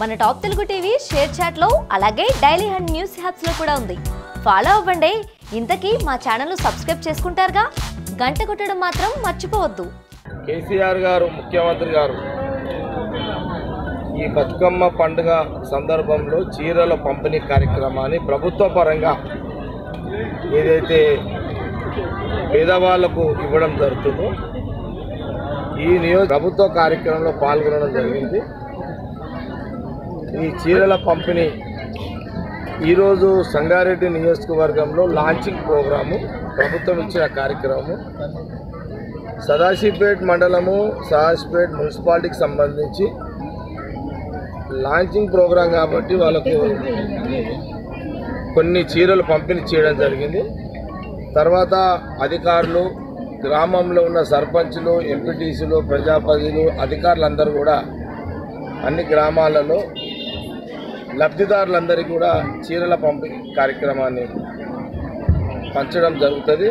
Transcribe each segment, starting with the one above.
మన top Telugu TV share చాట్లో అలాగే డైలీ హండ్ న్యూస్ హ్యాప్స్లో కూడా ఉంది ఫాలో అవ్వండి ఇంతకీ మా ఛానల్ సబ్స్క్రైబ్ చేసుకుంటారుగా గంట కొట్టడం మాత్రం మర్చిపోవద్దు కేసీఆర్ గారు ముఖ్యమంత్రి గారు ఈ బతుకమ్మ పండుగ సందర్భంలో చీరల పంపిణీ కార్యక్రమాన్ని ప్రభుత్వ పరంగా ఏదైతే పేదవాళ్లకు ఇవ్వడం జరుగుతుందో ఈ నియోజక ప్రభుత్వ కార్యక్రమంలో పాల్గొనడం జరిగింది ఈ చీరల పంపిణీ ఈరోజు సంగారెడ్డి నియోజకవర్గంలో లాంచింగ్ ప్రోగ్రాము ప్రభుత్వం ఇచ్చిన కార్యక్రమము సదాశివపేట్ మండలము సదాశివపేట్ మున్సిపాలిటీకి సంబంధించి లాంచింగ్ ప్రోగ్రాం కాబట్టి వాళ్ళకు కొన్ని చీరలు పంపిణీ చేయడం జరిగింది తర్వాత అధికారులు గ్రామంలో ఉన్న సర్పంచులు ఎంపీటీసీలు ప్రజాపతిలు అధికారులందరూ కూడా అన్ని గ్రామాలలో లబ్ధిదారులందరికీ కూడా చీరల పంపిణీ కార్యక్రమాన్ని పంచడం జరుగుతుంది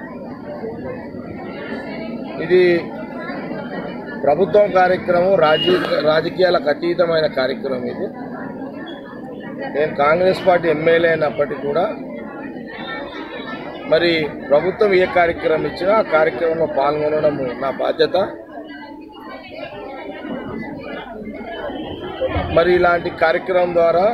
ఇది ప్రభుత్వం కార్యక్రమం రాజీ రాజకీయాలకు అతీతమైన కార్యక్రమం ఇది నేను కాంగ్రెస్ పార్టీ ఎమ్మెల్యే అయినప్పటికీ కూడా మరి ప్రభుత్వం ఏ కార్యక్రమం ఇచ్చినా ఆ కార్యక్రమంలో పాల్గొనడం నా బాధ్యత మరి ఇలాంటి కార్యక్రమం ద్వారా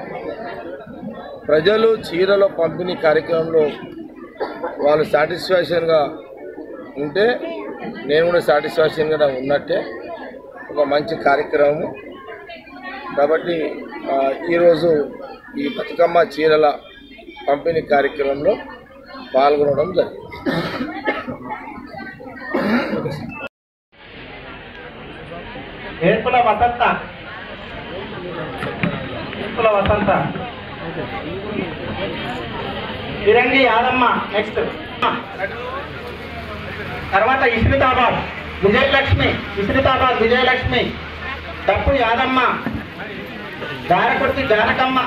ప్రజలు చీరల పంపిణీ కార్యక్రమంలో వాళ్ళు సాటిస్ఫాక్షన్గా ఉంటే నేను కూడా సాటిస్ఫాక్షన్గా ఉన్నట్టే ఒక మంచి కార్యక్రమం కాబట్టి ఆ, ఈరోజు ఈ బతుకమ్మ చీరల పంపిణీ కార్యక్రమంలో పాల్గొనడం జరిగింది ఏర్పుల వసంత ఏర్పుల వసంత ఫిరంగి యాదమ్మ నెక్స్ట్ తర్వాత ఇస్మితాబాద్ విజయలక్ష్మి ఇస్మితాబాద్ విజయలక్ష్మి డప్పు యాదమ్మ గారకుర్తి జానకమ్మ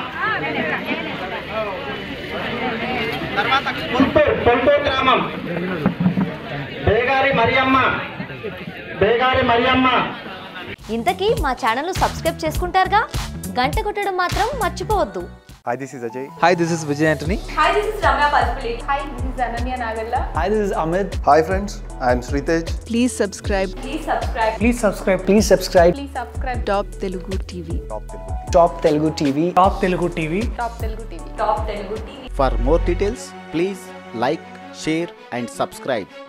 తర్వాత పుల్పూర్ పుల్పూర్ గ్రామం బేగారి మరియమ్మ బేగారి మరియమ్మ ఇంతకీ మా ఛానల్ సబ్స్క్రైబ్ చేసుకుంటారుగా గంట కొట్టడం మాత్రం మర్చిపోవద్దు Hi, this is Ajay. Hi, this is Vijay Antony. Hi, this is Ramya Paspali. Hi, this is Ananya Nagalla. Hi, this is Amit. Hi, friends. I am Sritej. Please subscribe Please subscribe. Please subscribe. Please subscribe. Please subscribe. Top Telugu TV. Top Telugu TV. Top Telugu TV. Top Telugu TV. Top Telugu TV. For more details, please like, share, and subscribe.